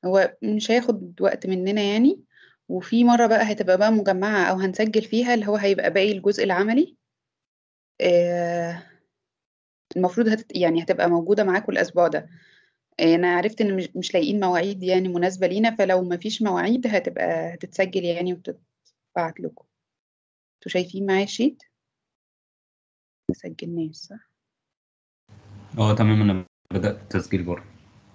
هو مش هياخد وقت مننا يعني وفي مرة بقى هتبقى بقى مجمعة أو هنسجل فيها اللي هو هيبقى باقي الجزء العملي آه، المفروض هتت... يعني هتبقى موجودة معاكم الأسبوع ده آه، أنا عرفت إن مش, مش لاقيين مواعيد يعني مناسبة لينا فلو مفيش مواعيد هتبقى هتتسجل يعني وتتبعت لكم انتوا شايفين معايا الشيت؟ ما سجلناش صح؟ اه تمام انا بدأت التسجيل برضه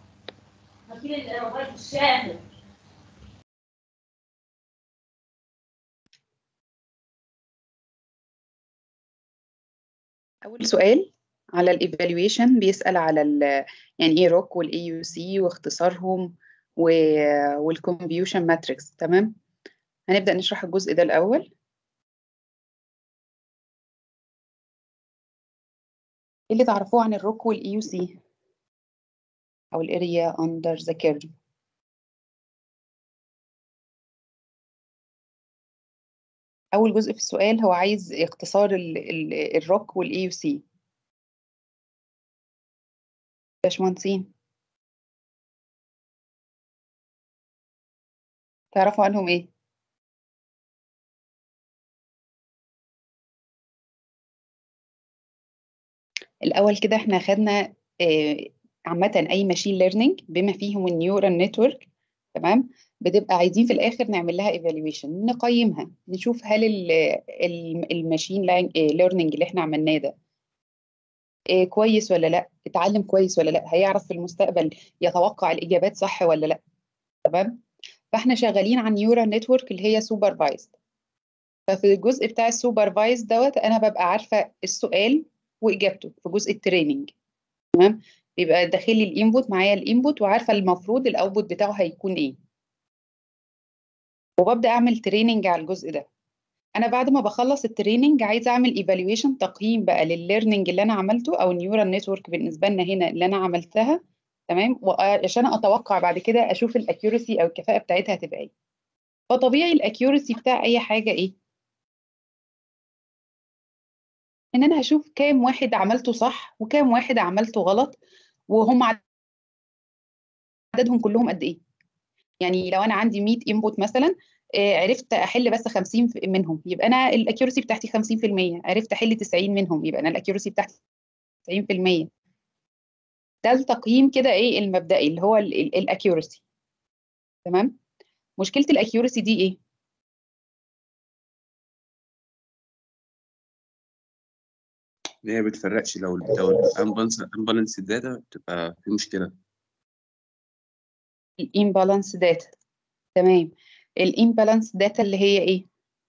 أول سؤال على الايفالويشن بيسأل على ال يعني ايه روك والاي يو سي واختصارهم والكونفيوشن ماتريكس تمام هنبدأ نشرح الجزء ده الأول ايه اللي تعرفوه عن الروك والاي يو سي أو الاريا اندر ذا كيرف أول جزء في السؤال هو عايز اختصار ال ال الروك والاي يو سي باشمهندسين تعرفوا عنهم ايه؟ الأول كده احنا خدنا آه، عامة أي ماشين ليرنينج بما فيهم النيورال نتورك تمام بتبقى عايزين في الآخر نعمل لها ايفالويشن نقيمها نشوف هل الماشين ليرنينج اللي احنا عملناه ده آه، كويس ولا لا اتعلم كويس ولا لا هيعرف في المستقبل يتوقع الإجابات صح ولا لا تمام فاحنا شغالين عن نيورال نتورك اللي هي سوبرفايزد ففي الجزء بتاع السوبرفايز دوت انا ببقى عارفه السؤال واجابته في جزء التريننج تمام بيبقى داخل لي الانبوت معايا الانبوت وعارفه المفروض الاوتبوت بتاعه هيكون ايه وببدا اعمل تريننج على الجزء ده انا بعد ما بخلص التريننج عايزه اعمل ايفالويشن تقييم بقى للليرنينج اللي انا عملته او النيورال نتورك بالنسبه لنا هنا اللي انا عملتها تمام وعشان اتوقع بعد كده اشوف الاكيورسي او الكفاءه بتاعتها هتبقى ايه فطبيعي الاكيورسي بتاع اي حاجه ايه ان انا هشوف كام واحد عملته صح وكام واحد عملته غلط وهم عددهم كلهم قد ايه يعني لو انا عندي 100 انبوت مثلا آه، عرفت احل بس 50 في- منهم يبقى انا الاكيورسي بتاعتي 50% عرفت احل 90 منهم يبقى انا الاكيورسي بتاعتي 90% ده التقييم كده ايه المبدئي اللي هو الاكيورسي تمام مشكله الاكيورسي دي ايه اللي هي بتفرقش لو لو الامبالانس داتا بتبقى في مشكله الامبالانس داتا تمام الامبالانس داتا اللي هي ايه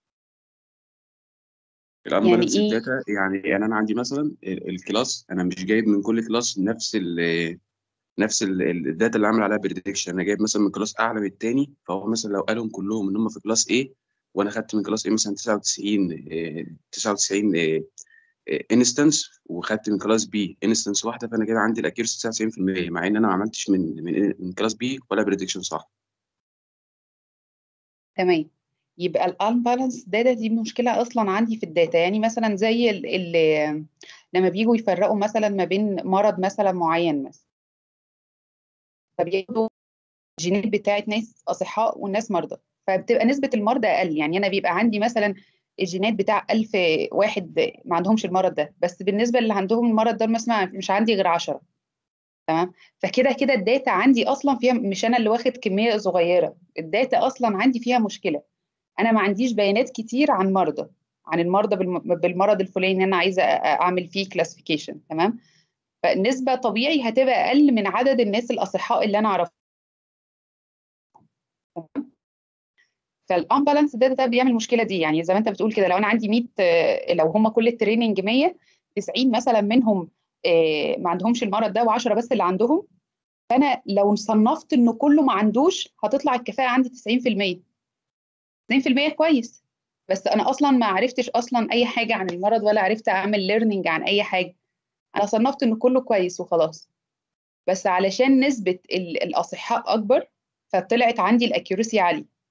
الامبالانس إيه؟ داتا يعني يعني انا عندي مثلا ال- الكلاس انا مش جايب من كل كلاس نفس ال نفس ال- ال- الداتا اللي عامل عليها بريدكشن انا جايب مثلا من كلاس اعلى من التاني فهو مثلا لو قالهم كلهم ان هم في كلاس A وانا خدت من كلاس A مثلا 99 آه، 99 انستنس وخدت من كلاس B انستنس واحده فانا كده عندي الاكيرسي 99% مع ان انا ما عملتش من من من كلاس B ولا بريدكشن صح تمام يبقى الانبالانس داتا دي مشكله اصلا عندي في الداتا يعني مثلا زي ال ال لما بييجوا يفرقوا مثلا ما بين مرض مثلا معين مثلا فبياخدوا الجينات بتاعت ناس اصحاء والناس مرضى فبتبقى نسبه المرضى اقل يعني انا بيبقى عندي مثلا الجينات بتاع 1000 واحد ما عندهمش المرض ده بس بالنسبه اللي عندهم المرض ده مثلا مش عندي غير 10 تمام فكده كده الداتا عندي اصلا فيها مش انا اللي واخد كميه صغيره الداتا اصلا عندي فيها مشكله انا ما عنديش بيانات كتير عن مرضى عن المرضى بالم- بالمرض الفلاني اللي انا عايزه أ- اعمل فيه كلاسيفيكيشن تمام فالنسبه طبيعي هتبقى اقل من عدد الناس الاصحاء اللي انا اعرفهم فالانبالانس داتا ده بيعمل المشكله دي يعني زي ما انت بتقول كده لو انا عندي 100 آه، لو هم كل التريننج 100 90 مثلا منهم آه، ما عندهمش المرض ده و10 بس اللي عندهم فانا لو صنفت انه كله ما عندوش هتطلع الكفاءه عندي 90% 90% كويس بس انا اصلا ما عرفتش اصلا اي حاجه عن المرض ولا عرفت اعمل ليرنينج عن اي حاجه انا صنفت انه كله كويس وخلاص بس علشان نسبه ال- الاصحاء اكبر فطلعت عندي الاكيورسي عاليه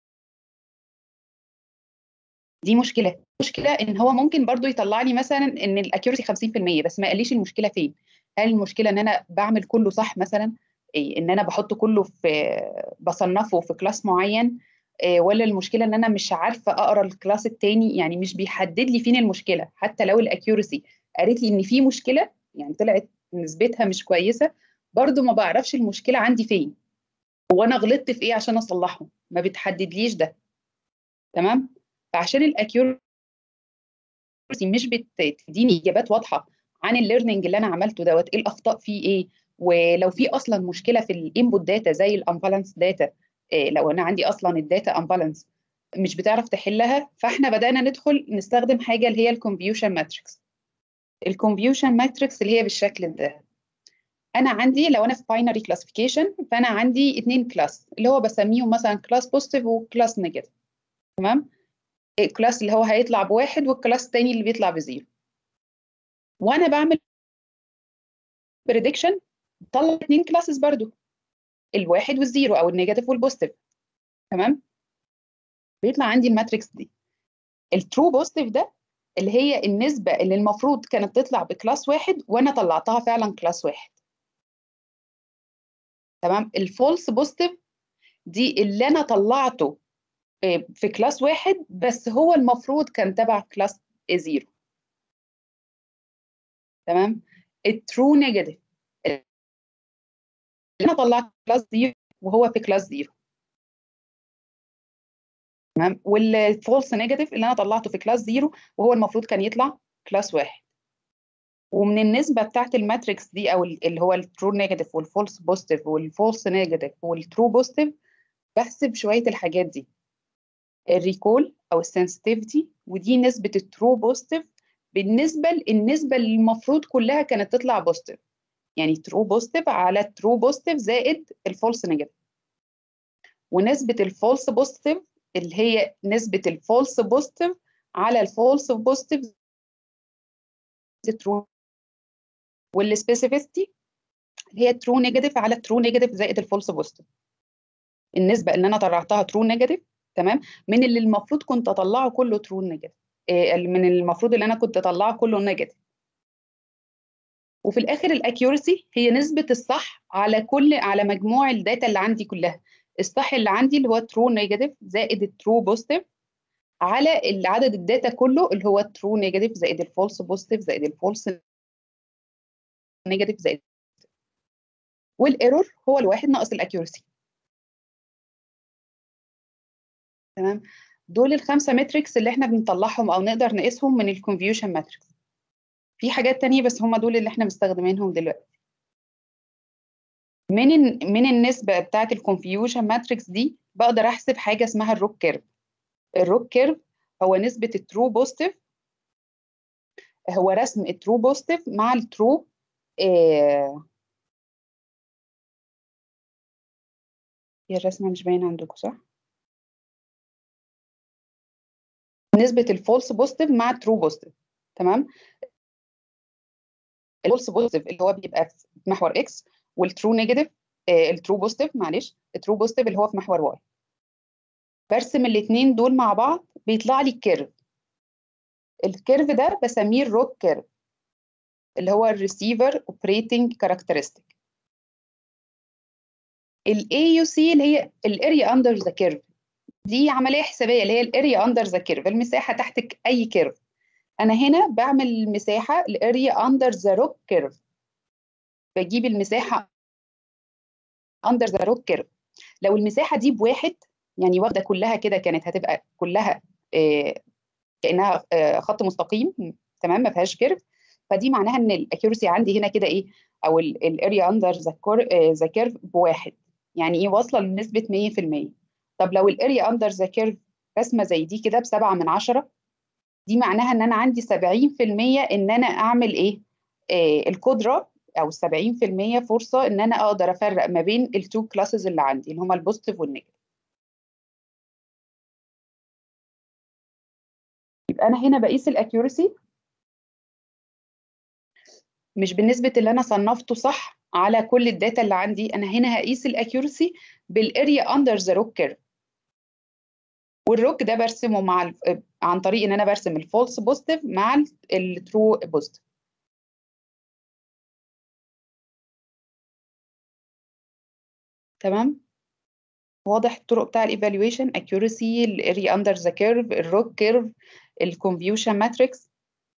دي مشكله مشكله ان هو ممكن برضو يطلع لي مثلا ان الاكيورسي 50% بس ما قاليش المشكله فين هل المشكله ان انا بعمل كله صح مثلا إيه ان انا بحط كله في بصنفه في كلاس معين إيه ولا المشكله ان انا مش عارفه اقرا الكلاس التاني يعني مش بيحدد لي فين المشكله حتى لو الاكيورسي قالت لي ان في مشكله يعني طلعت نسبتها مش كويسه برضو ما بعرفش المشكله عندي فين وانا غلطت في ايه عشان اصلحه ما بتحددليش ده تمام فعشان الاكيورسي مش بتديني اجابات واضحه عن الليرنينج اللي انا عملته دوت ايه الاخطاء فيه ايه ولو في اصلا مشكله في الانبوت داتا زي الامبالانس داتا إيه لو انا عندي اصلا الداتا امبالانس مش بتعرف تحلها فاحنا بدانا ندخل نستخدم حاجه اللي هي الكونفيوشن ماتريكس الكونفيوشن ماتريكس اللي هي بالشكل ده انا عندي لو انا في باينري كلاسيفيكيشن فانا عندي اثنين كلاس اللي هو بسميهم مثلا كلاس بوزيتيف وكلاس نيجاتيف تمام الكلاس اللي هو هيطلع بواحد والكلاس الثاني اللي بيطلع بزيرو وانا بعمل بريدكشن بطلع اثنين كلاسز برضو الواحد والزيرو او النيجاتيف والبوزيتيف تمام بيطلع عندي الماتريكس دي الترو بوزيتيف ده اللي هي النسبه اللي المفروض كانت تطلع بكلاس واحد وانا طلعتها فعلا كلاس واحد تمام الفولس بوزيتيف دي اللي انا طلعته في كلاس واحد بس هو المفروض كان تبع كلاس زيرو تمام الترو نيجاتيف اللي انا طلعت كلاس زيرو وهو في كلاس زيرو تمام والفولس نيجاتيف اللي انا طلعته في كلاس زيرو وهو المفروض كان يطلع كلاس واحد ومن النسبه بتاعت الماتريكس دي او اللي هو الترو نيجاتيف والفولس بوزيتيف والفولس نيجاتيف والترو بوزيتيف بحسب شويه الحاجات دي الريكول او السنسيتيفيتي ودي نسبه الترو بوزيتيف بالنسبه للنسبه اللي المفروض كلها كانت تطلع بوزيتيف يعني ترو بوزيتيف على ترو بوزيتيف زائد الفولس نيجاتيف ونسبه الفولس بوزيتيف اللي هي نسبه الفولس بوزيتيف على الفولس بوزيتيف ترو والسبيسيفيستي اللي هي ترو نيجاتيف على ترو نيجاتيف زائد الفولس بوزيتيف النسبه اللي انا طلعتها ترو نيجاتيف تمام من اللي المفروض كنت اطلعه كله ترو نيجاتيف من المفروض اللي انا كنت اطلعه كله نيجاتيف وفي الاخر الاكيورسي هي نسبه الصح على كل على مجموع الداتا اللي عندي كلها الصح اللي عندي اللي هو ترو نيجاتيف زائد الترو بوزيتيف على عدد الداتا كله اللي هو ترو نيجاتيف زائد الفولس بوزيتيف زائد الفولس نيجاتيف زائد والايرور هو الواحد ناقص الاكيورسي تمام دول الخمسه ماتريكس اللي احنا بنطلعهم او نقدر نقيسهم من الكونفيوشن ماتريكس في حاجات تانية بس هم دول اللي احنا مستخدمينهم دلوقتي من من النسبه بتاعه الكونفيوجن ماتريكس دي بقدر احسب حاجه اسمها الروك كيرف الروك كيرف هو نسبه الترو بوزيتيف هو رسم الترو بوزيتيف مع الترو آه هي الرسمه مش باينه عندكم صح نسبه الفولس بوزيتيف مع الترو بوزيتيف تمام الفولس بوزيتيف اللي هو بيبقى في محور اكس والترو نيجاتيف الترو بوزيتيف معلش الترو بوزيتيف اللي هو في محور واي برسم الاثنين دول مع بعض بيطلع لي الكيرف الكيرف ده بسميه الروك كيرف اللي هو الريسيفر اوبريتنج كاركترستيك الاي يو سي اللي هي الاريا اندر ذا كيرف دي عمليه حسابيه اللي هي الاريا اندر ذا كيرف المساحه تحت اي كيرف انا هنا بعمل مساحه الاريا اندر ذا روك كيرف بجيب المساحه اندر ذا روك كيرف لو المساحه دي بواحد يعني واخده كلها كده كانت هتبقى كلها آه كانها آه خط مستقيم تمام ما فيهاش كيرف فدي معناها ان الاكيورسي عندي هنا كده ايه او الاريا اندر ذا كيرف بواحد يعني ايه واصله لنسبه 100% طب لو الاريا اندر ذا كيرف رسمه زي دي كده بسبعة من عشرة دي معناها ان انا عندي 70% ان انا اعمل ايه آه القدره او 70% فرصه ان انا اقدر افرق ما بين التو كلاسز اللي عندي اللي هما البوزيتيف والنيجاتيف يبقى انا هنا بقيس الاكيورسي مش بالنسبه اللي انا صنفته صح على كل الداتا اللي عندي انا هنا هقيس الاكيورسي بالاريا اندر ذا روك كيرف والروك ده برسمه مع ال... عن طريق ان انا برسم الفولس بوزيتيف مع الترو بوزيتيف تمام واضح الطرق بتاع الايفالويشن accuracy الاريا اندر ذا كيرف الروك كيرف الكونفيوشن ماتريكس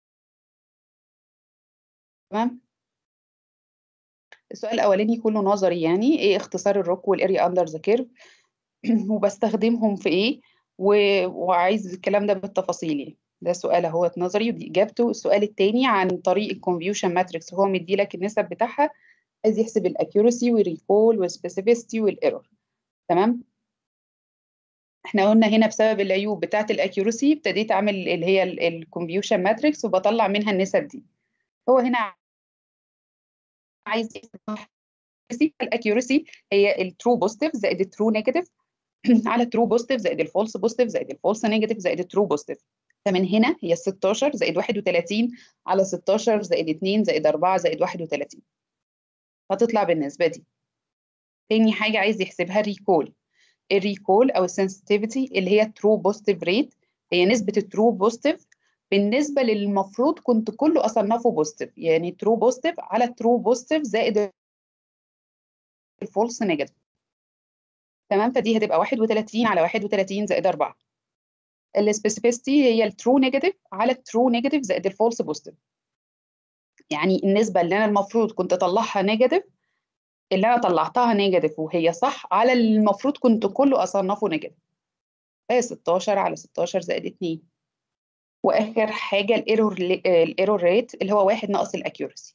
تمام السؤال الاولاني كله نظري يعني ايه اختصار الروك والاريا اندر ذا كيرف وبستخدمهم في ايه و... وعايز الكلام ده بالتفاصيل يعني ده سؤال اهوت نظري ودي اجابته السؤال التاني عن طريق الكونفيوشن ماتريكس هو مدي لك النسب بتاعها عايز يحسب الاكيورسي والريكول والسبيسيفيستي والايرور تمام احنا قلنا هنا بسبب العيوب بتاعه الاكيورسي ابتديت اعمل اللي هي الكونفيوشن ماتريكس وبطلع منها النسب دي هو هنا عايز الاكيورسي هي الترو بوزيتيف زائد الترو نيجاتيف على الترو بوزيتيف زائد الفولس بوزيتيف زائد الفولس نيجاتيف زائد الترو بوزيتيف فمن هنا هي 16 زائد 31 على 16 زائد 2 زائد 4 زائد 31 هتطلع بالنسبة دي تاني حاجة عايز يحسبها الريكول الريكول أو السنسيتيفيتي اللي هي ترو بوزيتيف ريت هي نسبة الترو بوزيتيف بالنسبة للمفروض كنت كله أصنفه بوزيتيف يعني ترو بوزيتيف على الترو بوزيتيف زائد الفولس نيجاتيف تمام فدي هتبقى 31 على 31 زائد 4 السبيسيفيستي هي الترو نيجاتيف على الترو نيجاتيف زائد الفولس بوزيتيف يعني النسبة اللي أنا المفروض كنت أطلعها نيجاتيف اللي أنا طلعتها نيجاتيف وهي صح على اللي المفروض كنت كله أصنفه نيجاتيف فهي 16 على 16 زائد 2 وآخر حاجة الايرور الايرور ريت اللي هو واحد ناقص الاكيورسي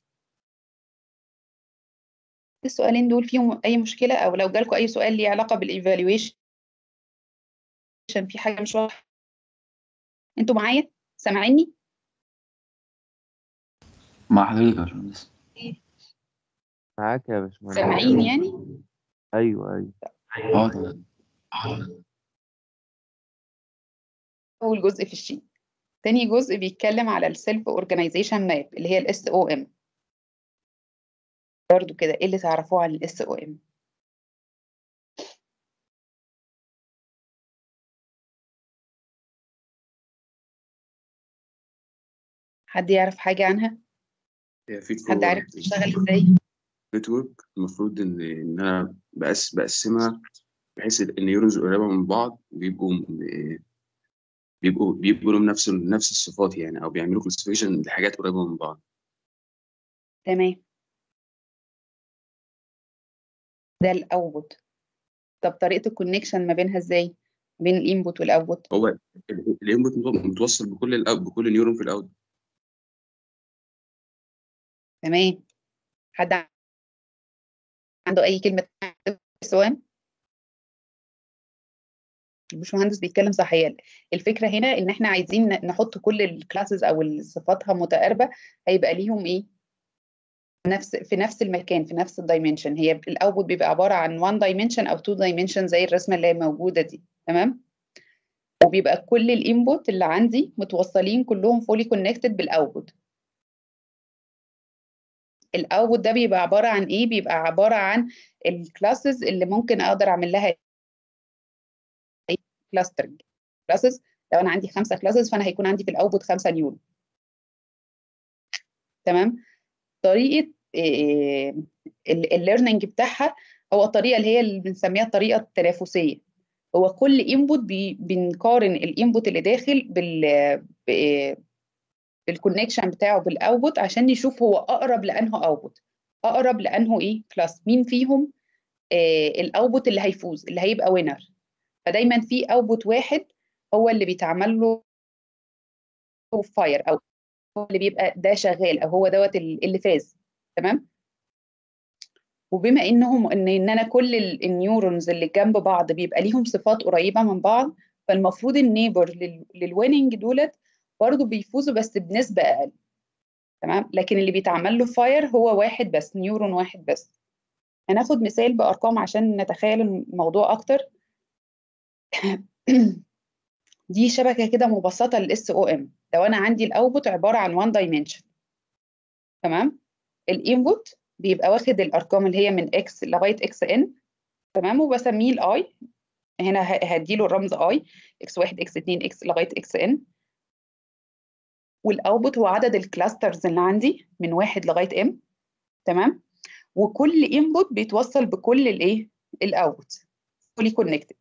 السؤالين دول فيهم أي مشكلة أو لو جالكم أي سؤال ليه علاقة بالإيفالويشن في حاجة مش واضحة انتوا معايا سامعيني مع حضرتك يا باشمهندس معاك يا باشمهندس سامعين يعني ايوه ايوه اه تمام أول جزء في الشيت تاني جزء بيتكلم على السيلف اورجانيزيشن ماب اللي هي الاس او ام برضه كده ايه اللي تعرفوه عن الاس او ام حد يعرف حاجة عنها هي في حد عارف تشتغل ازاي نتورك المفروض ان ان انا بقس بقسمها بحيث النيورونز قريبه من بعض بيبقوا بيبقوا بيبقوا لهم نفس نفس الصفات يعني او بيعملوا كلاسيفيكيشن لحاجات قريبه من بعض تمام ده الاوتبوت طب طريقة الكونكشن ما بينها ازاي بين الانبوت والاوتبوت هو الانبوت متوصل بكل الأو... بكل نيورون في الاوت تمام حد عنده اي كلمة سؤال الباشمهندس بيتكلم صح هي الفكرة هنا ان احنا عايزين نحط كل الكلاسز او صفاتها متقاربة هيبقى ليهم ايه نفس في نفس المكان في نفس الدايمنشن هي الاوتبوت بيبقى عبارة عن 1 دايمنشن او 2 دايمنشن زي الرسمة اللي هي موجودة دي تمام وبيبقى كل الانبوت اللي عندي متوصلين كلهم فولي كونكتد بالاوتبوت الاوتبوت ده بيبقى عبارة عن ايه بيبقى عبارة عن الكلاسز اللي ممكن اقدر اعمل لها كلاسترنج كلاسز لو انا عندي خمسه كلاسز فانا هيكون عندي في الاوتبوت خمسه نيورون تمام طريقه الليرنينج بتاعها هو الطريقه اللي هي اللي بنسميها الطريقه التنافسيه هو كل انبوت بنقارن الانبوت اللي داخل بال بالكونكشن بتاعه بالاوتبوت عشان نشوف هو اقرب لانه اوتبوت اقرب لانه ايه كلاس مين فيهم آه الاوتبوت اللي هيفوز اللي هيبقى وينر فدايما في اوتبوت واحد هو اللي بيتعمل له فاير او هو اللي بيبقى ده شغال او هو دوت اللي فاز تمام وبما انهم ان ان انا كل النيورونز اللي جنب بعض بيبقى ليهم صفات قريبه من بعض فالمفروض النيبر للويننج دولت برضه بيفوزوا بس بنسبه اقل تمام لكن اللي بيتعمل له فاير هو واحد بس نيورون واحد بس هناخد مثال بارقام عشان نتخيل الموضوع اكتر دي شبكه كده مبسطه للاس او ام لو انا عندي الاوتبوت عباره عن 1 دايمنشن تمام الانبوت بيبقى واخد الارقام اللي هي من اكس لغايه اكس ان تمام وبسميه الاي هنا هديله الرمز اي اكس 1 اكس 2 اكس لغايه اكس ان والاوتبوت هو عدد الكلاسترز اللي عندي من واحد لغايه ام تمام وكل انبوت بيتوصل بكل الايه الاوت فولي كونكتد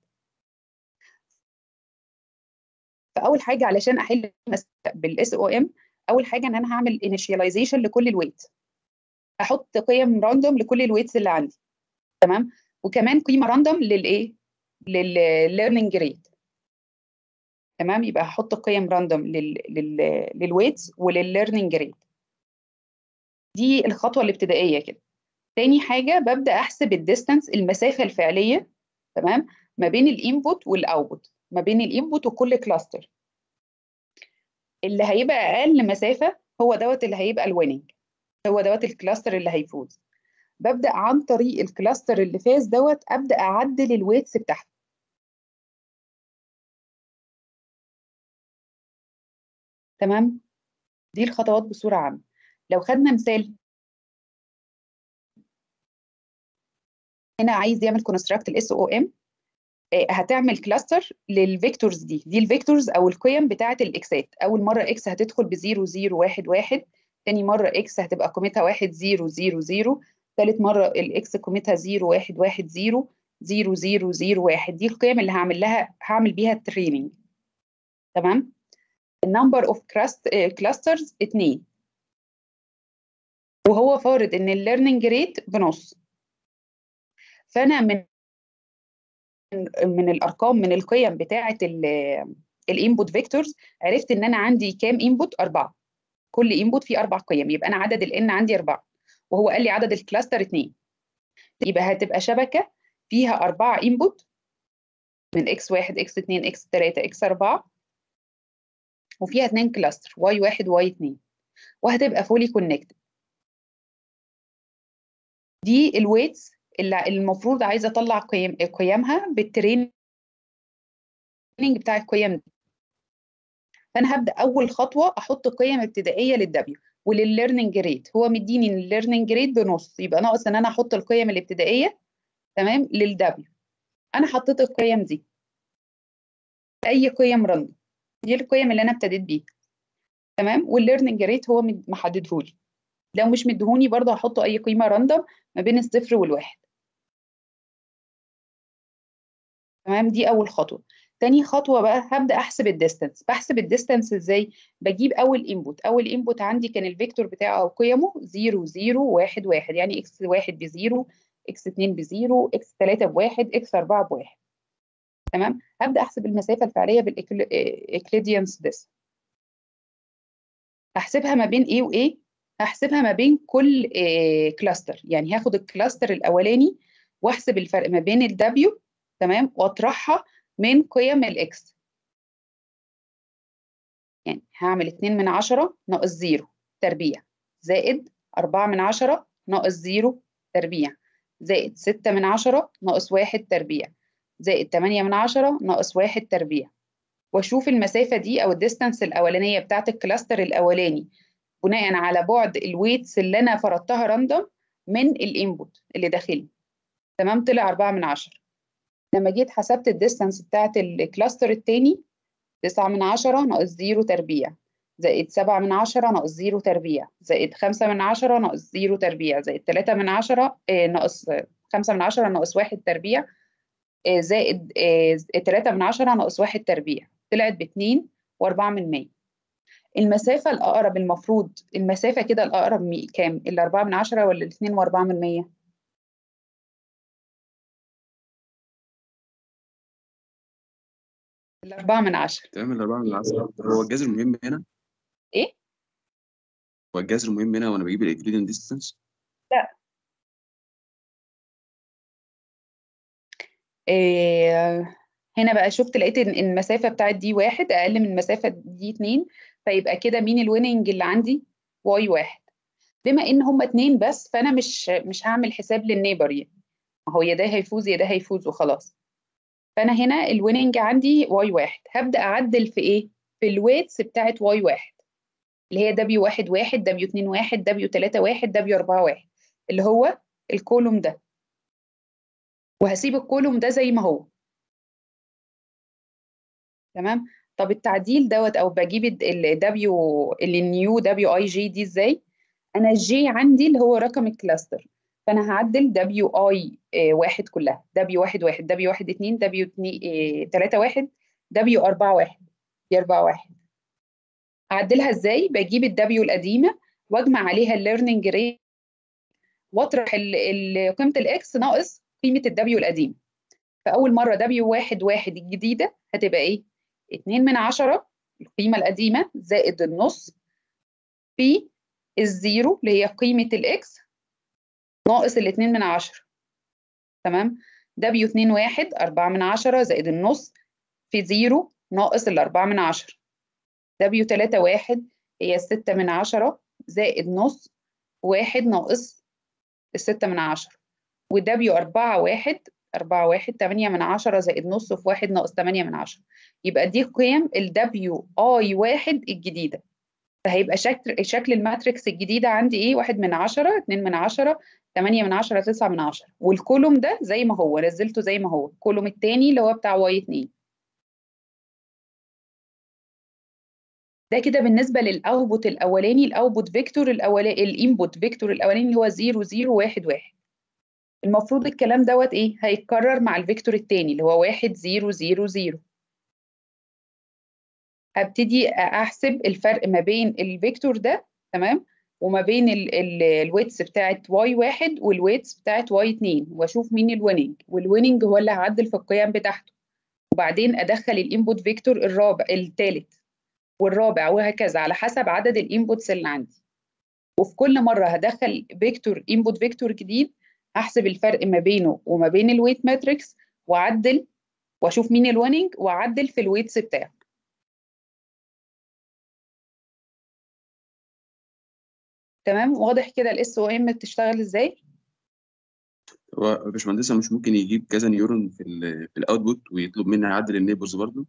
فاول حاجه علشان احل بالاس او ام اول حاجه ان انا هعمل انيشياليزيشن لكل الويت احط قيم راندوم لكل الويتس اللي عندي تمام وكمان قيمه راندوم للايه للليرنينج ريت تمام يبقى هحط قيم راندوم لل لل للويتس وللليرنينج ريت دي الخطوه الابتدائيه كده تاني حاجه ببدا احسب الديستانس المسافه الفعليه تمام ما بين الانبوت والاوتبوت ما بين الانبوت وكل كلاستر اللي هيبقى اقل مسافه هو دوت اللي هيبقى الويننج هو دوت الكلاستر اللي هيفوز ببدا عن طريق الكلاستر اللي فاز دوت ابدا اعدل الويتس بتاعته تمام دي الخطوات بصوره عامه لو خدنا مثال هنا عايز يعمل كونستراكت الاس او ام هتعمل كلاستر للفيكتورز دي دي الفيكتورز او القيم بتاعه الاكسات اول مره اكس هتدخل ب 0 0 1 1 تاني مره اكس هتبقى قيمتها 1 0 0 0 ثالث مره الاكس قيمتها 0 1 1 0 0 0 0 1 دي القيم اللي هعمل لها هعمل بيها التريننج تمام النمبر اوف كلاسترز 2 وهو فارض ان الليرنينج ريت بنص فانا من من الارقام من القيم بتاعه الانبوت فيكتورز عرفت ان انا عندي كام انبوت اربعه كل انبوت فيه اربع قيم يبقى انا عدد الان عندي اربعه وهو قال لي عدد الكلاستر اثنين يبقى هتبقى شبكه فيها اربعه انبوت من اكس 1 اكس 2 اكس 3 اكس 4 وفيها اثنين كلاستر واي 1 واي 2 وهتبقى فولي كونكتد دي الويتس اللي المفروض عايزه اطلع قيم قيمها بالتريننج بتاع القيم دي فانا هبدا اول خطوه احط قيم ابتدائيه للدبليو وللليرنينج ريت هو مديني الليرنينج ريت بنص يبقى ناقص ان انا احط القيم الابتدائيه تمام للدبليو انا حطيت القيم دي اي قيم راندوم دي القيم اللي انا ابتديت بيها تمام والليرنينج ريت هو محددهولي لو مش مديهوني برضه هحط اي قيمه راندوم ما بين الصفر والواحد تمام دي اول خطوه تاني خطوه بقى هبدا احسب الديستانس بحسب الديستانس ازاي بجيب اول انبوت اول انبوت عندي كان الفيكتور بتاعه او قيمه 0 0 1 1 يعني اكس 1 ب 0 اكس 2 ب 0 اكس 3 ب 1 اكس 4 ب 1 تمام هبدا احسب المسافه الفعليه بالاكليديانس ديس هحسبها ما بين ايه وايه هحسبها ما بين كل كلاستر يعني هاخد الكلاستر الاولاني واحسب الفرق ما بين الدبليو تمام واطرحها من قيم الاكس يعني هعمل 2 من 10 ناقص 0 تربيع زائد 4 من 10 ناقص 0 تربيع زائد 6 من 10 ناقص 1 تربيع زائد 8 من 10 ناقص 1 تربيع واشوف المسافه دي او الديستانس الاولانيه بتاعت الكلاستر الاولاني بناء على بعد الويتس اللي انا فرضتها راندوم من الانبوت اللي داخلي تمام طلع 4 من 10 لما جيت حسبت الديستانس بتاعت الكلاستر التاني 9 من 10 ناقص 0 تربيع زائد 7 من 10 ناقص 0 تربيع زائد 5 من 10 ناقص 0 تربيع زائد 3 من 10 آه ناقص 5 من 10 ناقص 1 تربيع آه زائد آه 3 من 10 ناقص 1 تربيع طلعت ب 2 و4 من 100 المسافة الأقرب المفروض المسافة كده الأقرب مي كام؟ ال 4 من 10 ولا ال 2 و4 من 100؟ ال 4 من 10 تمام الأربعة من العشرة هو الجذر المهم هنا إيه؟ هو الجذر المهم هنا وأنا بجيب الإكليديان ديستانس لا إيه هنا بقى شفت لقيت ان المسافه بتاعت دي واحد اقل من المسافه دي اتنين فيبقى كده مين الويننج اللي عندي واي واحد بما ان هما اتنين بس فانا مش مش هعمل حساب للنيبر يعني ما هو يا ده هيفوز يا ده هيفوز وخلاص فانا هنا الويننج عندي واي واحد هبدا اعدل في ايه في الويتس بتاعت واي واحد اللي هي دبليو واحد واحد دبليو اتنين واحد دبليو تلاته واحد دبليو اربعه واحد اللي هو الكولوم ده وهسيب الكولوم ده زي ما هو تمام طب التعديل دوت او بجيب الدبليو النيو دبليو اي جي دي ازاي انا الجي عندي اللي هو رقم الكلاستر فانا هعدل دبليو اي واحد كلها دبليو واحد واحد دبليو واحد اتنين دبليو اتنين تلاتة واحد دبليو أربعة واحد دي أربعة واحد هعدلها ازاي بجيب الدبليو القديمة واجمع عليها الليرنينج ريت واطرح ال- ال- قيمة الاكس ناقص قيمة الدبليو القديمة فأول مرة دبليو واحد واحد الجديدة هتبقى ايه؟ اتنين من عشرة القيمة القديمة زائد النص في الزيرو اللي هي قيمة الاكس ناقص الاتنين من عشرة تمام دبليو اتنين واحد أربعة من عشرة زائد النص في زيرو ناقص الأربعة من عشرة دبليو تلاتة واحد هي الستة من عشرة زائد نص واحد ناقص الستة من عشرة ودبليو أربعة واحد أربعة واحد تمانية من عشرة زائد نص في واحد ناقص تمانية من عشرة يبقى دي قيم ال دبليو اي واحد الجديدة فهيبقى شكل شكل الماتريكس الجديدة عندي ايه واحد من عشرة اتنين من عشرة تمانية من عشرة تسعة من عشرة والكولوم ده زي ما هو نزلته زي ما هو الكولوم التاني اللي هو بتاع واي اتنين ده كده بالنسبة للأوتبوت الأولاني الأوتبوت فيكتور الأولاني الإنبوت فيكتور الأولاني اللي هو 0 0 1 1 المفروض الكلام دوت إيه هيتكرر مع الفيكتور التاني اللي هو 1 0 0 0 هبتدي أحسب الفرق ما بين الفيكتور ده تمام وما بين الويتس بتاعت واي واحد والويتس بتاعت واي اتنين واشوف مين الويننج والويننج هو اللي هعدل في القيم بتاعته وبعدين ادخل الانبوت فيكتور الرابع الثالث والرابع وهكذا على حسب عدد الانبوتس اللي عندي وفي كل مره هدخل فيكتور انبوت فيكتور جديد احسب الفرق ما بينه وما بين الويت ماتريكس واعدل واشوف مين الويننج واعدل في الويتس بتاعه تمام واضح كده الاس او ام بتشتغل ازاي هو يا باشمهندسة مش ممكن يجيب كذا نيورون في ال في الاوتبوت ويطلب مني اعدل النيبرز برضه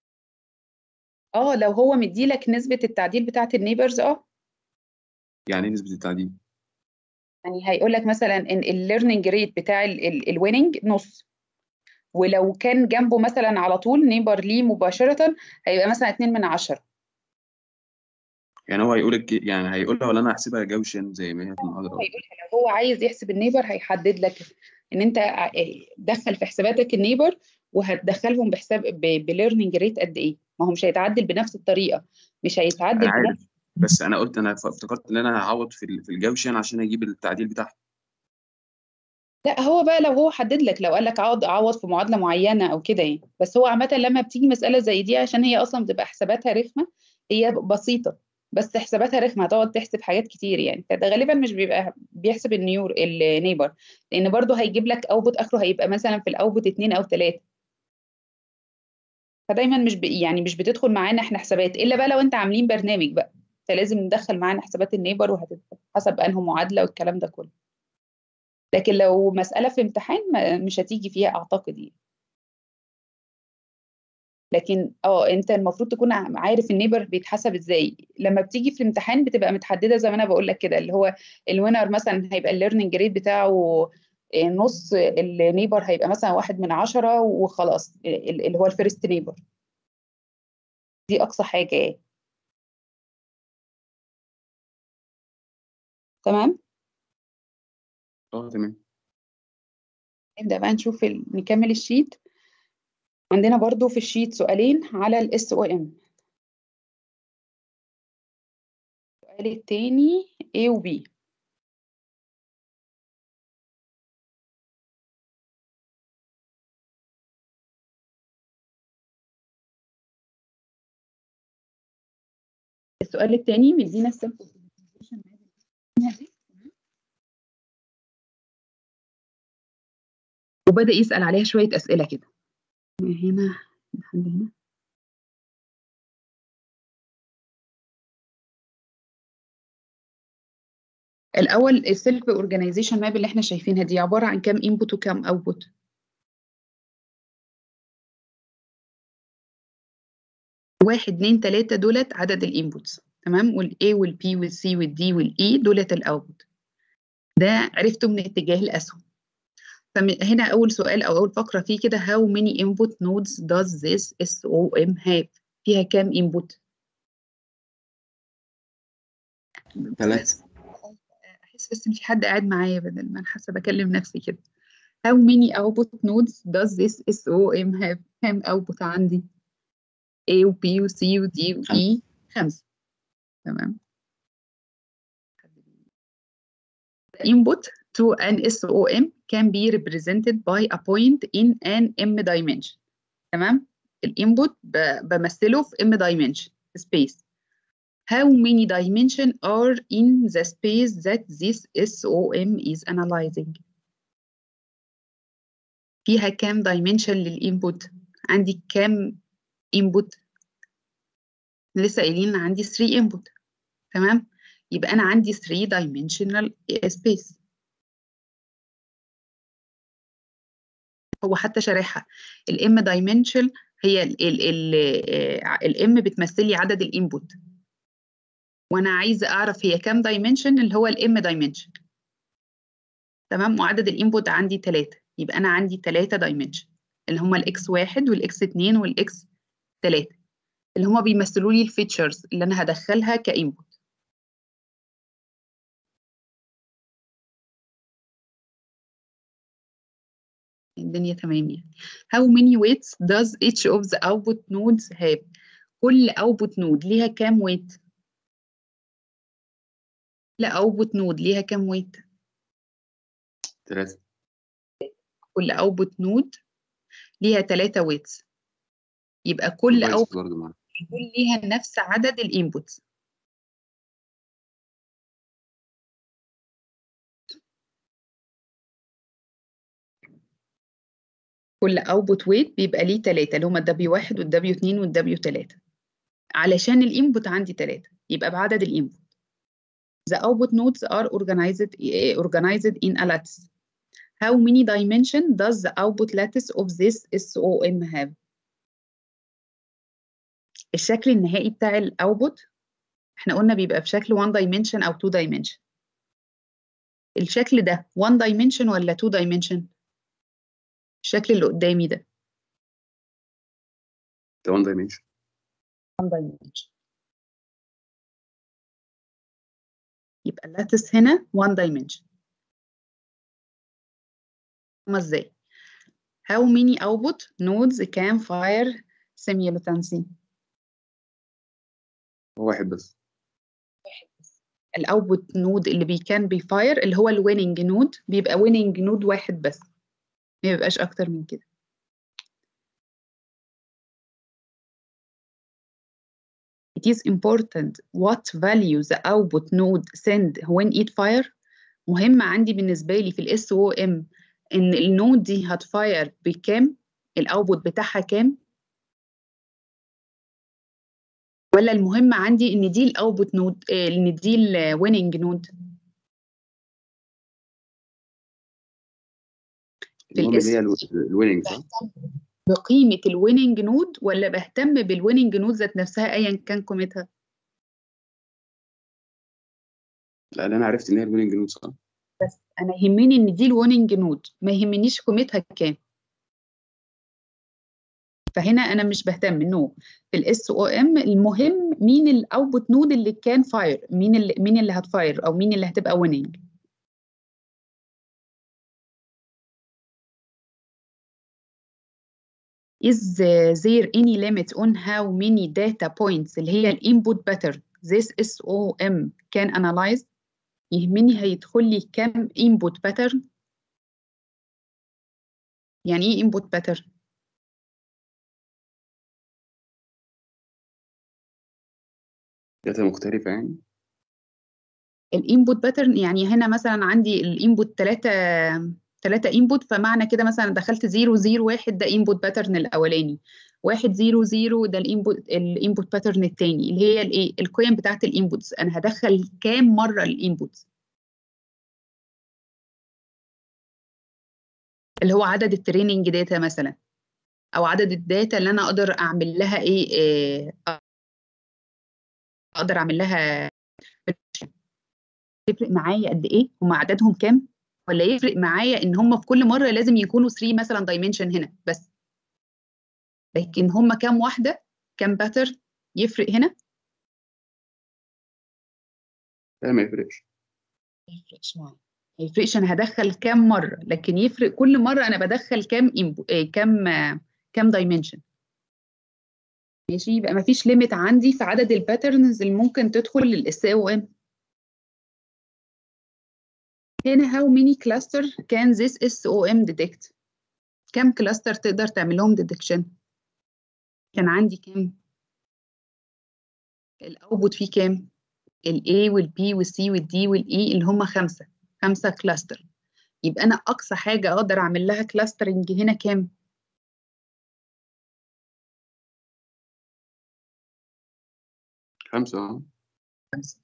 اه لو هو مديلك نسبه التعديل بتاعه النيبرز اه يعني ايه نسبة التعديل يعني هيقول لك مثلا ان الليرنينج ريت بتاع الويننج نص ولو كان جنبه مثلا على طول نيبر ليه مباشره هيبقى مثلا 2 من 10 يعني هو هيقول لك يعني هيقولها ولا انا هحسبها جوشن زي ما هي في المحاضرة هيقولها لو هو عايز يحسب النيبر هيحدد لك ان انت ع- دخل في حساباتك النيبر وهتدخلهم بحساب بليرنينج ريت قد ايه ما هو مش هيتعدل بنفس الطريقه مش هيتعدل انا بنفس عارف بس انا قلت انا افتكرت ان انا هعوض في ال- في الجوشن عشان اجيب التعديل بتاعها لا هو بقى لو هو حدد لك لو قال لك عوض عوض في معادله معينه او كده يعني بس هو عامه لما بتيجي مساله زي دي عشان هي اصلا بتبقى حساباتها رخمه هي بسيطه بس حساباتها رخمه هتقعد تحسب حاجات كتير يعني فده غالبا مش بيبقى بيحسب النيور النيبر لان برضه هيجيب لك اوتبوت اخره هيبقى مثلا في الاوتبوت اتنين او تلاته فدايما مش ب... يعني مش بتدخل معانا احنا حسابات الا بقى لو انت عاملين برنامج بقى فلازم ندخل معانا حسابات النيبر وهتتحسب انه معادله والكلام ده كله لكن لو مساله في امتحان ما- مش هتيجي فيها اعتقد يعني لكن اه انت المفروض تكون ع- عارف النيبر بيتحسب ازاي لما بتيجي في الامتحان بتبقى متحدده زي ما انا بقول لك كده اللي هو الوينر مثلا هيبقى الليرنينج ريت بتاعه آه، نص النيبر هيبقى مثلا واحد من عشرة وخلاص ال- اللي هو الفيرست نيبر دي اقصى حاجه يعني تمام اه تمام نبدا بقى نشوف ال... نكمل الشيت عندنا برضو في الشيت سؤالين على الاس او ام السؤال التاني A و B السؤال التاني مدينا السيمبل وبدأ يسأل عليها شوية أسئلة كده هنا لحد هنا الأول السيلف اورجانيزيشن ماب اللي احنا شايفينها دي عبارة عن كام انبوت وكام اوتبوت واحد اتنين تلاتة دولت عدد الانبوتس تمام والاي والبي والسي والدي والاي دولت الاوتبوت ده عرفته من اتجاه الأسهم فهنا أول سؤال أو أول فقرة فيه كده how many input nodes does this SOM have فيها كام input ثلاثة أحس كويس بس في حد قاعد معايا بدل ما انا حاسه بكلم نفسي كده how many output nodes does this SOM have كام output عندي A و B و C و D و E خمسة تمام The input to an SOM can be represented by a point in an M dimension تمام الانبوت بمثله في M dimension space how many dimensions are in the space that this SOM is analyzing فيها كام dimension للإنبوت عندي كام input لسه قايلين عندي 3 input تمام يبقى أنا عندي 3 dimensional space هو حتى شارحها الام dimension هي ال ال ال الام بتمثل لي عدد الانبوت وانا عايزه اعرف هي كام دايمنشن اللي هو الام دايمنشن تمام وعدد الانبوت عندي 3 يبقى انا عندي 3 دايمنشن اللي هما الاكس 1 والاكس 2 والاكس 3 اللي هما بيمثلوا لي الفيتشرز اللي انا هدخلها كانبوت الدنيا تمام يعني how many weights does each of the output nodes have كل output node ليها كام weight لا output node ليها كام weight ثلاثة كل output node ليها 3 weights يبقى كل كويس output برضه معاك يكون ليها نفس عدد الانبوتس كل output weight بيبقى ليه 3 اللي هما الدبليو 1 والدبليو 2 والدبليو 3 علشان الانبوت عندي 3 يبقى بعدد الانبوت The output nodes are organized organized in a lattice. How many dimension does the output lattice of this SOM have? الشكل النهائي بتاع الاوتبوت احنا قلنا بيبقى بشكل 1 dimension او 2 dimension. الشكل ده 1 dimension ولا 2 dimension؟ الشكل اللي قدامي ده ده 1 دايمنشن 1 dimension. يبقى اللاتس هنا 1 dimension. هما ازاي؟ How many output nodes can fire simultaneously؟ هو واحد بس الاوتبوت نود اللي بي كان بيفاير اللي هو الويننج نود بيبقى ويننج نود واحد بس ما بيبقاش اكتر من كده It is important what value the output node send when it fire مهم عندي بالنسبة لي في الاس او ام ان النود دي هتفاير بكام الاوتبوت بتاعها كام ولا المهم عندي ان دي الاوتبوت نود ان دي الويننج نود في المهم اللي هي الاس الويننج صح؟ بقيمة الويننج نود ولا بهتم بالويننج نود ذات نفسها ايا كان قيمتها لا اللي انا عرفت ان هي الويننج نود صح؟ بس انا يهمني ان دي الويننج نود ما يهمنيش قيمتها كام فهنا انا مش بهتم انه في الاس او ام المهم مين الاوتبوت نود اللي كان فاير مين اللي مين اللي هتفاير او مين اللي هتبقى ويننج Is there any limit on how many data points اللي هي الانبوت pattern this SOM can analyze يهمني هيدخل لي كام input pattern يعني ايه input pattern داتا مختلفة يعني الانبوت باترن يعني هنا مثلا عندي الانبوت 3 3 انبوت فمعنى كده مثلا دخلت 0 0 1 ده انبوت باترن الاولاني 1 0 0 ده الانبوت الانبوت باترن الثاني اللي هي الايه القيم بتاعت الانبوتس انا هدخل كام مره الانبوتس اللي هو عدد التريننج داتا مثلا او عدد الداتا اللي انا اقدر اعمل لها ايه, إيه اقدر اعمل لها تفرق معايا قد ايه هم عددهم كام ولا يفرق معايا ان هم في كل مره لازم يكونوا 3 مثلا دايمنشن هنا بس لكن هم كام واحده كام باترن يفرق هنا لا ما يفرقش ما يفرقش معايا ما يفرقش انا هدخل كام مره لكن يفرق كل مره انا بدخل كام إنبو... آه، كام آه، كام دايمنشن ماشي يبقى ما فيش ليميت عندي في عدد الباترنز اللي ممكن تدخل للاس او ام هنا how many cluster can this SOM detect كم كلاستر تقدر تعمل لهم detection كان عندي كام الاوتبوت فيه كام ال A وال B وال C وال D وال E اللي هم خمسة خمسة كلاستر يبقى أنا أقصى حاجة أقدر أعمل لها كلاسترنج هنا كام؟ خمسة اه خمسة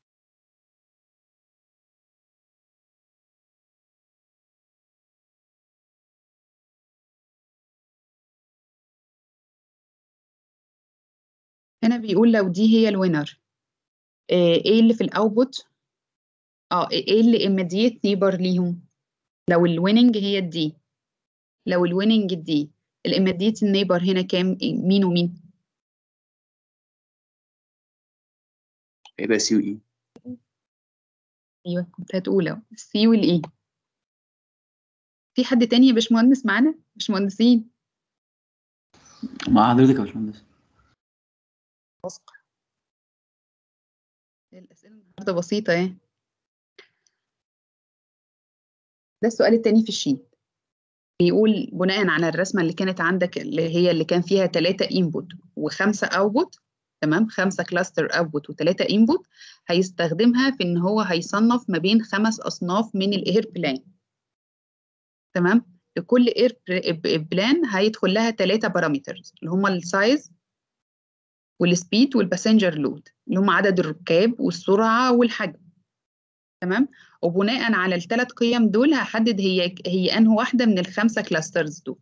هنا بيقول لو دي هي الوينر ايه اللي في الاوتبوت اه ايه اللي immediate neighbor ليهم لو الويننج هي الدي لو الويننج دي الاميديت نيبر هنا كام مين ومين هيبقى سي واي ايوه كنت هتقول اهو السي والاي في حد تاني يا باشمهندس معانا باشمهندسين مع حضرتك يا باشمهندس الاسئله النهارده بسيطه اهي ده السؤال التاني في الشيت بيقول بناء على الرسمه اللي كانت عندك اللي هي اللي كان فيها ثلاثه انبوت وخمسه اوتبوت تمام خمسه كلاستر اوتبوت وثلاثه انبوت هيستخدمها في ان هو هيصنف ما بين خمس اصناف من الاير بلان تمام لكل اير بلان هيدخل لها ثلاثه بارامترز اللي هم السايز والسبيد والباسنجر لود اللي هم عدد الركاب والسرعه والحجم تمام وبناء على الثلاث قيم دول هحدد هي هي انه واحده من الخمسه كلاسترز دول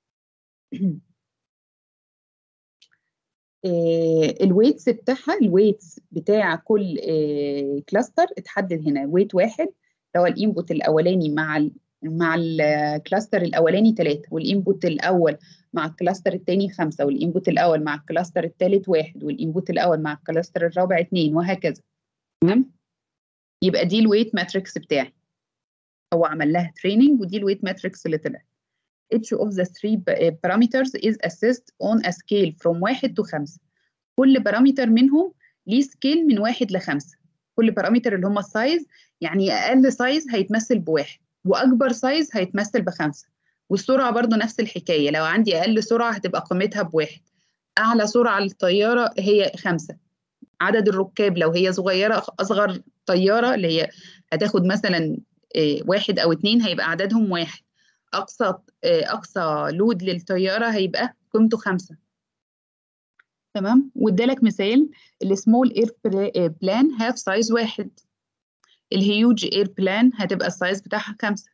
الويتس بتاعها الويتس بتاع كل كلاستر اتحدد هنا ويت واحد اللي هو الانبوت الاولاني مع ال مع الكلاستر الاولاني 3 والانبوت الاول مع الكلاستر الثاني 5 والانبوت الاول مع الكلاستر الثالث 1 والانبوت الاول مع الكلاستر الرابع 2 وهكذا تمام يبقى دي الويت ماتريكس بتاعي هو عمل لها تريننج ودي الويت ماتريكس اللي طلعت each of the three parameters is assessed on a scale from 1 to 5 كل بارامتر منهم ليه سكيل من 1 ل 5 كل بارامتر اللي هم السايز يعني اقل سايز هيتمثل بواحد واكبر سايز هيتمثل بخمسه والسرعه برضو نفس الحكايه لو عندي اقل سرعه هتبقى قيمتها بواحد اعلى سرعه للطياره هي خمسه عدد الركاب لو هي صغيره اصغر طياره اللي هي هتاخد مثلا واحد او اتنين هيبقى عددهم واحد اقصى اقصى لود للطياره هيبقى قيمته خمسه تمام وادالك مثال السمول اير بلان هاف سايز واحد الهيوج اير بلان هتبقى السايز بتاعها خمسة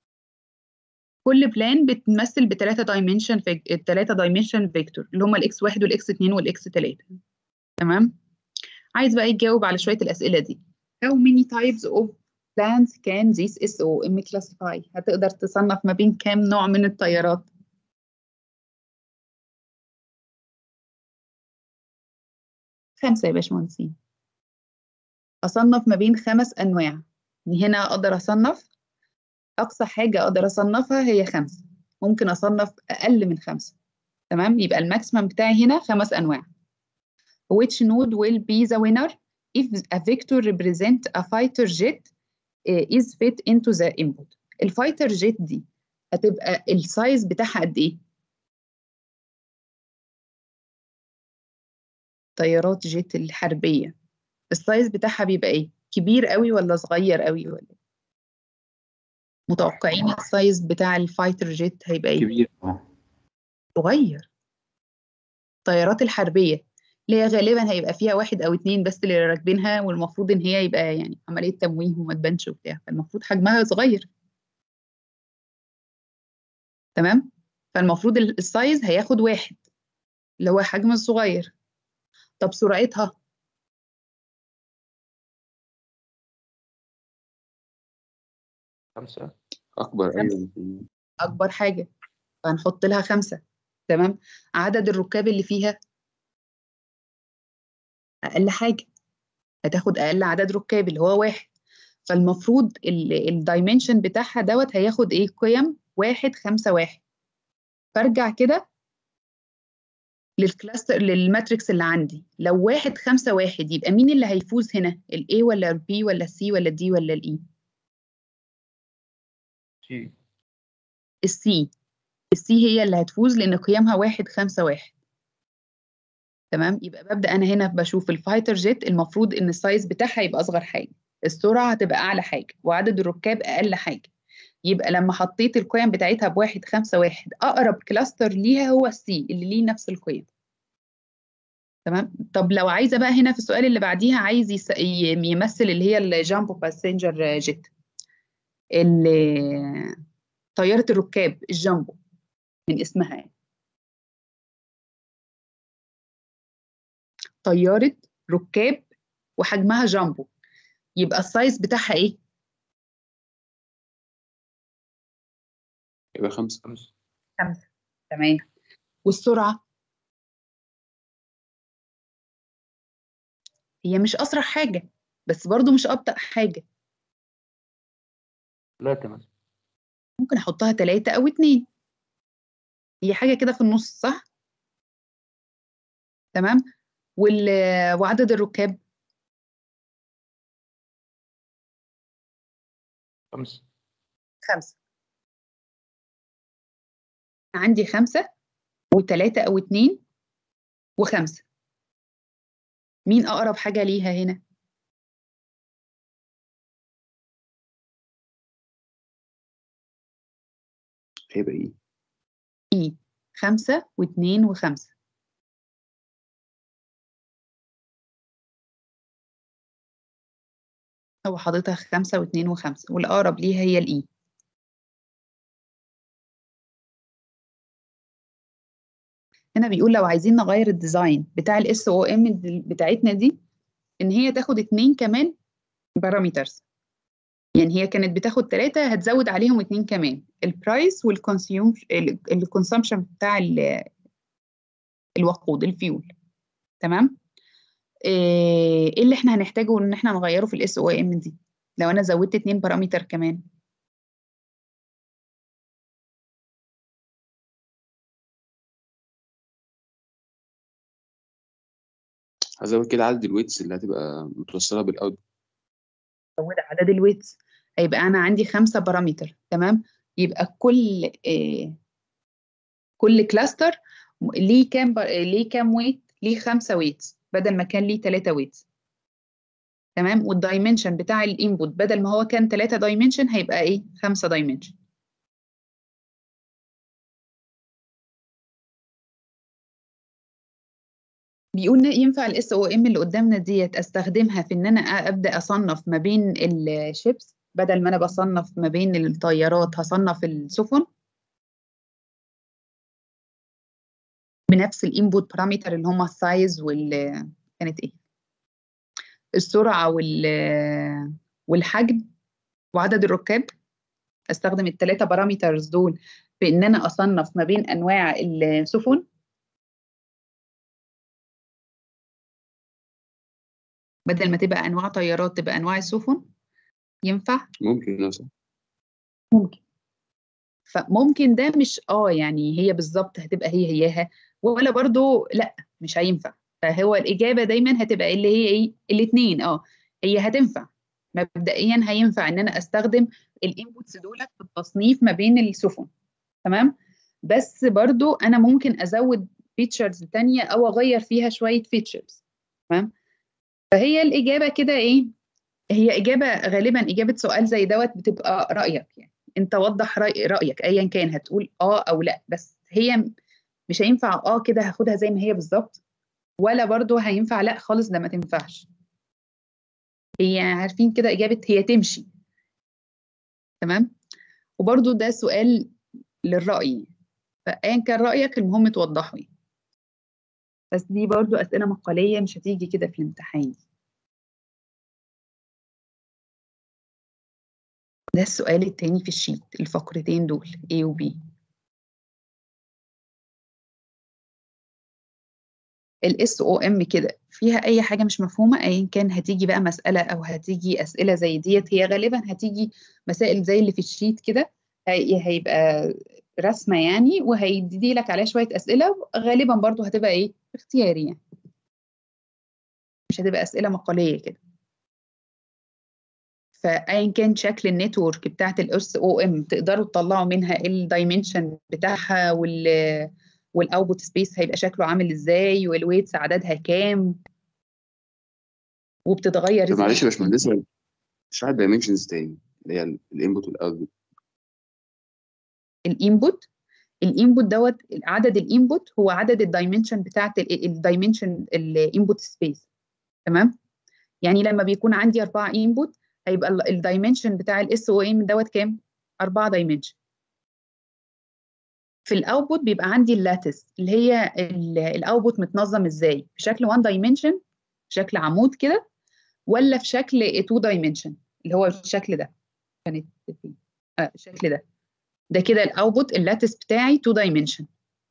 كل بلان بتمثل بثلاثة دايمنشن ثلاثة دايمنشن فيكتور اللي هما الاكس واحد والاكس اتنين والاكس تلاتة تمام عايز بقى يجاوب على شوية الأسئلة دي How many types of plans can this SOM classify هتقدر تصنف ما بين كام نوع من الطيارات خمسة يا باشمهندسين أصنف ما بين خمس أنواع هنا أقدر أصنف أقصى حاجة أقدر أصنفها هي خمسة ممكن أصنف أقل من خمسة تمام يبقى الماكسيمم بتاعي هنا خمس أنواع which node will be the winner if a vector represent a fighter jet is fit into the input الفايتر جيت دي هتبقى السايز بتاعها قد ايه طيارات جيت الحربية السايز بتاعها بيبقى ايه كبير قوي ولا صغير قوي ولا متوقعين السايز بتاع الفايتر جيت هيبقى ايه كبير اه صغير الطيارات الحربية اللي هي غالبا هيبقى فيها واحد او اتنين بس اللي راكبينها والمفروض ان هي يبقى يعني عملية تمويه وما تبانش وبتاع فالمفروض حجمها صغير تمام فالمفروض السايز هياخد واحد اللي هو حجم الصغير طب سرعتها خمسة اكبر خمسة. ايوه اكبر حاجة فهنحط لها خمسة تمام عدد الركاب اللي فيها اقل حاجة هتاخد اقل عدد ركاب اللي هو واحد فالمفروض الدايمنشن بتاعها دوت هياخد ايه قيم واحد خمسة واحد فارجع كده للكلاستر للماتريكس اللي عندي لو واحد خمسة واحد يبقى مين اللي هيفوز هنا ال A ولا ال B ولا ال C ولا ال D ولا ال E شيء ال C ال C هي اللي هتفوز لأن قيمها واحد خمسة واحد تمام يبقى ببدأ أنا هنا بشوف الفايتر جيت المفروض إن السايز بتاعها يبقى أصغر حاجة السرعة هتبقى أعلى حاجة وعدد الركاب أقل حاجة يبقى لما حطيت القيم بتاعتها بواحد خمسة واحد أقرب كلاستر ليها هو السي اللي ليه نفس القيم تمام طب لو عايزة بقى هنا في السؤال اللي بعديها عايز يس... ي- يمثل اللي هي الجامبو باسنجر جيت ال- طيارة الركاب الجامبو من اسمها يعني. طيارة ركاب وحجمها جامبو يبقى السايز بتاعها ايه؟ يبقى خمسة خمسة خمسة تمام والسرعة هي مش أسرع حاجة بس برضو مش أبطأ حاجة ثلاثة مثلا ممكن أحطها تلاتة أو اتنين هي حاجة كده في النص صح؟ تمام وال... وعدد الركاب خمسة خمسة عندي خمسة وتلاتة أو اتنين وخمسة مين أقرب حاجة ليها هنا؟ هيبقى ايه إيه خمسة واتنين وخمسة هو حاططها خمسة واتنين وخمسة والأقرب ليها هي الإي هنا بيقول لو عايزين نغير الديزاين بتاع الاس او ام بتاعتنا دي ان هي تاخد اتنين كمان بارامترز يعني هي كانت بتاخد ثلاثة هتزود عليهم اتنين كمان البرايس والكونسيوم الكونسومشن بتاع ال- الوقود الفيول تمام ايه إيه اللي احنا هنحتاجه ان احنا نغيره في الاس او ام دي لو انا زودت اتنين بارامتر كمان هزود كده عدد الويتس اللي هتبقى متوصلة بالاوت زود عدد الويتس هيبقى انا عندي خمسة بارامتر تمام يبقى كل إيه كل كلاستر ليه كام بر... ليه كام ويت ليه خمسة ويتس بدل ما كان ليه ثلاثة ويتس تمام والدايمنشن بتاع الانبوت بدل ما هو كان ثلاثة دايمنشن هيبقى ايه خمسة دايمنشن بيقول إن ينفع الاس او ام اللي قدامنا ديت استخدمها في ان انا ابدا اصنف ما بين الشيبس بدل ما انا بصنف ما بين الطيارات هصنف السفن بنفس الانبوت بارامتر اللي هم السايز وال كانت ايه السرعه وال والحجم وعدد الركاب استخدم الثلاثه بارامترز دول في ان انا اصنف ما بين انواع السفن بدل ما تبقى انواع طيارات تبقى انواع السفن ينفع ممكن مثلا ممكن فممكن ده مش اه يعني هي بالظبط هتبقى هي هياها ولا برضو لا مش هينفع فهو الإجابة دايما هتبقى اللي هي ايه الاتنين اه هي هتنفع مبدئيا هينفع ان انا استخدم الانبوتس دولت في التصنيف ما بين السفن تمام بس برضو انا ممكن ازود فيتشرز تانية او اغير فيها شوية فيتشرز تمام فهي الإجابة كده ايه هي إجابة غالبا إجابة سؤال زي دوت بتبقى رأيك يعني انت وضح رأي رأيك ايا كان هتقول اه او لا بس هي م- مش هينفع اه كده هاخدها زي ما هي بالظبط ولا برضو هينفع لا خالص ده ما تنفعش هي عارفين كده إجابة هي تمشي تمام وبرضو ده سؤال للرأي فأيا كان رأيك المهم توضحه يعني. بس دي برضو أسئلة مقالية مش هتيجي كده في الامتحان ده السؤال التاني في الشيت الفقرتين دول A و B ال SOM كده فيها اي حاجه مش مفهومه ايا كان هتيجي بقى مساله او هتيجي اسئله زي ديت هي غالبا هتيجي مسائل زي اللي في الشيت كده هي- هيبقى رسمه يعني وهيدي لك عليها شويه اسئله غالبا برضو هتبقى ايه اختياري يعني مش هتبقى اسئله مقاليه كده فايا كان شكل النتورك بتاعت الاس او ام تقدروا تطلعوا منها الدايمنشن بتاعها وال والاوتبوت سبيس هيبقى شكله عامل ازاي والويتس عددها كام وبتتغير طب ازاي معلش يا باشمهندس اشرح الدايمنشنز تاني اللي هي الانبوت والاوتبوت الانبوت الانبوت دوت عدد الانبوت هو عدد الدايمنشن بتاعت الدايمنشن الانبوت سبيس تمام يعني لما بيكون عندي أربعة انبوت هيبقى الدايمنشن بتاع الاس او ام دوت كام؟ أربعة دايمنشن في الاوتبوت بيبقى عندي اللاتس اللي هي الاوتبوت متنظم ازاي؟ بشكل 1 دايمنشن بشكل عمود كده ولا في شكل 2 دايمنشن اللي هو الشكل ده كانت فين؟ آه الشكل ده ده كده الاوتبوت اللاتس بتاعي 2 دايمنشن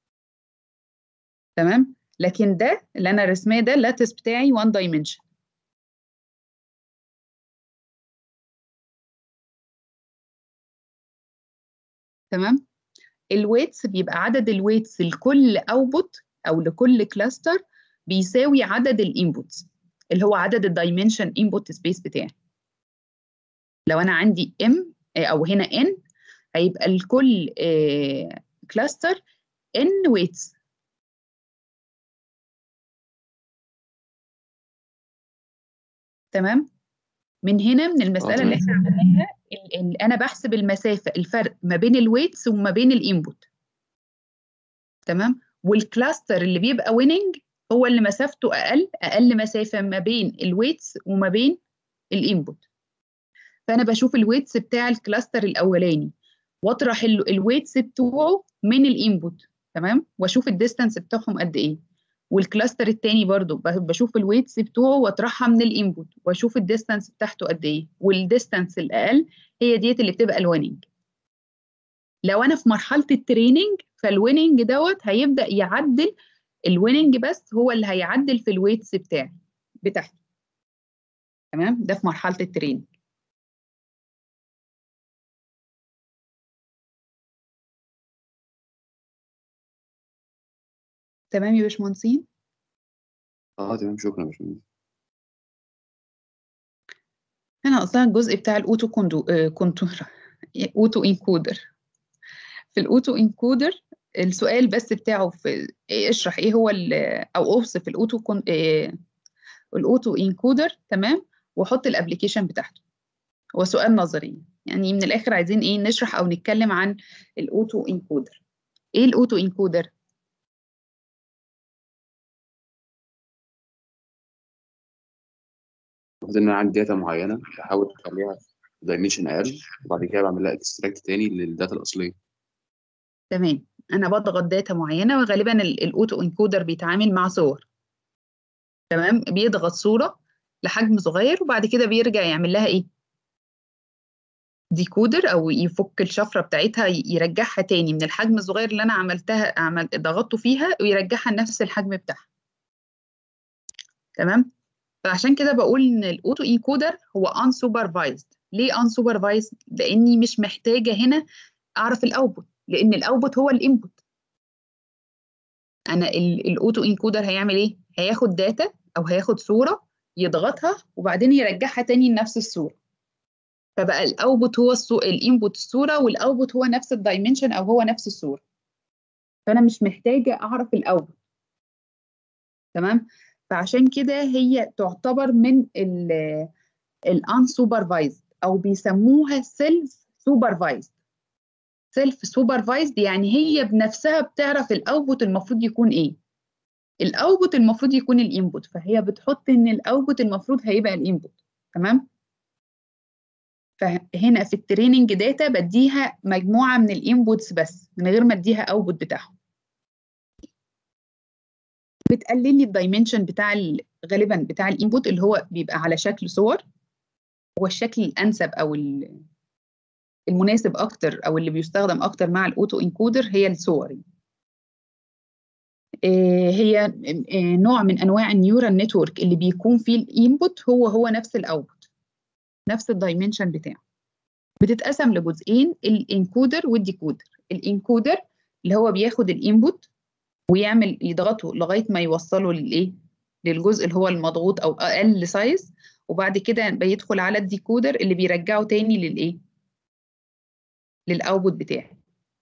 تمام لكن ده اللي انا رسماه ده اللاتس بتاعي 1 دايمنشن تمام الويتس بيبقى عدد الويتس لكل اوتبوت او لكل كلاستر بيساوي عدد الانبوتس اللي هو عدد الدايمنشن انبوت سبيس بتاعي لو انا عندي ام او هنا ان هيبقى لكل كلاستر ان ويتس تمام من هنا من المساله اللي احنا عملناها اللي انا بحسب المسافه الفرق ما بين الويتس وما بين الانبوت تمام والكلاستر اللي بيبقى ويننج هو اللي مسافته اقل اقل مسافه ما بين الويتس وما بين الانبوت فانا بشوف الويتس بتاع الكلاستر الاولاني واطرح الويتس بتوعه من الانبوت تمام واشوف الديستانس بتاعهم قد ايه والكلاستر التاني برضو بشوف الويتس بتوعه واطرحها من الانبوت واشوف الديستانس بتاعته قد ايه والديستانس الاقل هي ديت اللي بتبقى الويننج لو انا في مرحله التريننج فالويننج دوت هيبدا يعدل الويننج بس هو اللي هيعدل في الويتس بتاعي بتاعته تمام ده في مرحله التريننج تمام يا باشمهندسين اه تمام شكرا يا باشمهندس هنا اصلا الجزء بتاع الاوتو كوندو كونتور اوتو انكودر في الاوتو انكودر السؤال بس بتاعه في اشرح ايه هو او اوصف الاوتو كون الاوتو انكودر تمام وحط الابلكيشن بتاعته هو سؤال نظري يعني من الاخر عايزين ايه نشرح او نتكلم عن الاوتو انكودر ايه الاوتو انكودر المفروض ان انا عندي داتا معينه بحاول اخليها دايمنشن اقل وبعد كده بعمل لها اكستراكت تاني للداتا الاصليه تمام انا بضغط داتا معينه وغالبا الاوتو انكودر بيتعامل مع صور تمام بيضغط صوره لحجم صغير وبعد كده بيرجع يعمل لها ايه ديكودر او يفك الشفره بتاعتها يرجعها تاني من الحجم الصغير اللي انا عملتها عمل ضغطته فيها ويرجعها لنفس الحجم بتاعها تمام فعشان كده بقول ان الاوتو انكودر هو unsupervised ليه unsupervised لاني مش محتاجه هنا اعرف الاوتبوت لان الاوتبوت هو الانبوت انا الاوتو انكودر هيعمل ايه هياخد داتا او هياخد صوره يضغطها وبعدين يرجعها تاني لنفس الصوره فبقى الاوتبوت هو الصو... الانبوت الصوره والاوتبوت هو نفس الدايمنشن او هو نفس الصوره فانا مش محتاجه اعرف الاوتبوت تمام فعشان كده هي تعتبر من ال الانسوبرفايزد او بيسموها سيلف سوبرفايزد سيلف سوبرفايزد يعني هي بنفسها بتعرف الاوتبوت المفروض يكون ايه الاوتبوت المفروض يكون الانبوت فهي بتحط ان الاوتبوت المفروض هيبقى الانبوت تمام فهنا في التريننج داتا بديها مجموعه من الانبوتس بس من غير ما اديها اوتبوت بتاعهم بتقلل لي الدايمنشن بتاع غالبا بتاع الانبوت اللي هو بيبقى على شكل صور هو الشكل الانسب او المناسب اكتر او اللي بيستخدم اكتر مع الاوتو انكودر هي الصور آه، هي آه، نوع من انواع النيورال نتورك اللي بيكون فيه الانبوت هو هو نفس الاوتبوت نفس الدايمنشن بتاعه بتتقسم لجزئين الانكودر والديكودر الانكودر اللي هو بياخد الانبوت ويعمل يضغطه لغايه ما يوصله للايه للجزء اللي هو المضغوط او اقل سايز وبعد كده بيدخل على الديكودر اللي بيرجعه تاني للايه للاوتبوت بتاعي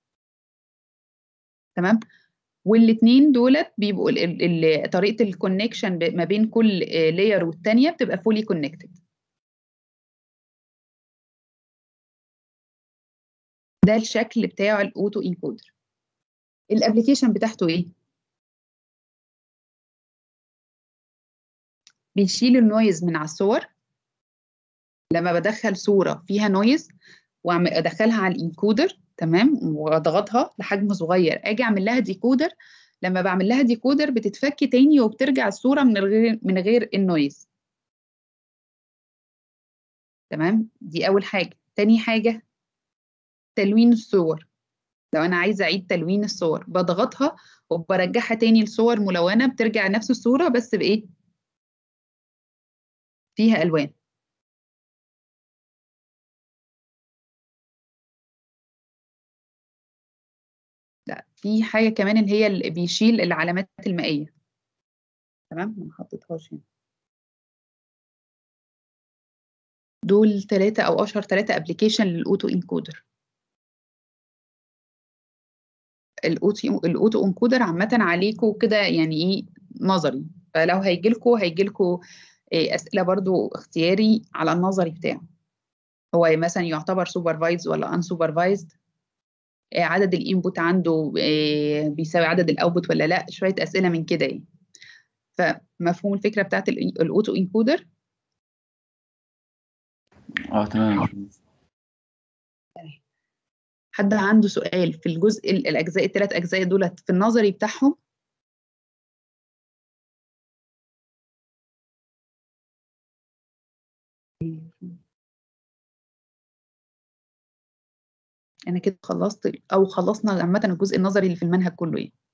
تمام والاثنين دولت بيبقوا ال- ال- ال- طريقه الكونكشن ما بين كل لاير والتانيه بتبقى فولي كونكتد ده الشكل بتاع الاوتو انكودر الابلكيشن بتاعته ايه بيشيل النويز من على الصور لما بدخل صورة فيها نويز وادخلها على الانكودر تمام واضغطها لحجم صغير اجي اعمل لها ديكودر لما بعمل لها ديكودر بتتفك تاني وبترجع الصورة من غير من غير النويز تمام دي اول حاجة تاني حاجة تلوين الصور لو انا عايزة اعيد تلوين الصور بضغطها وبرجعها تاني لصور ملونة بترجع نفس الصورة بس بايه فيها الوان لا في حاجة كمان اللي هي اللي بيشيل العلامات المائية تمام ما حطيتهاش هنا دول ثلاثة أو أشهر ثلاثة أبلكيشن للأوتو إنكودر الأوتو الأوتو إنكودر عامة عليكم كده يعني إيه نظري فلو هيجيلكوا هيجيلكوا إيه أسئلة برضو اختياري على النظري بتاعه هو مثلا يعتبر سوبرفايز ولا أنسوبرفايزد عدد الانبوت عنده آه، بيساوي عدد الاوتبوت ولا لا شويه اسئله من كده يعني فمفهوم الفكره بتاعت ال- الاوتو انكودر اه تمام يا باشمهندس. حد عنده سؤال في الجزء ال- الاجزاء الثلاث اجزاء دولت في النظري بتاعهم انا كده خلصت او خلصنا عامه الجزء النظري اللي في المنهج كله ايه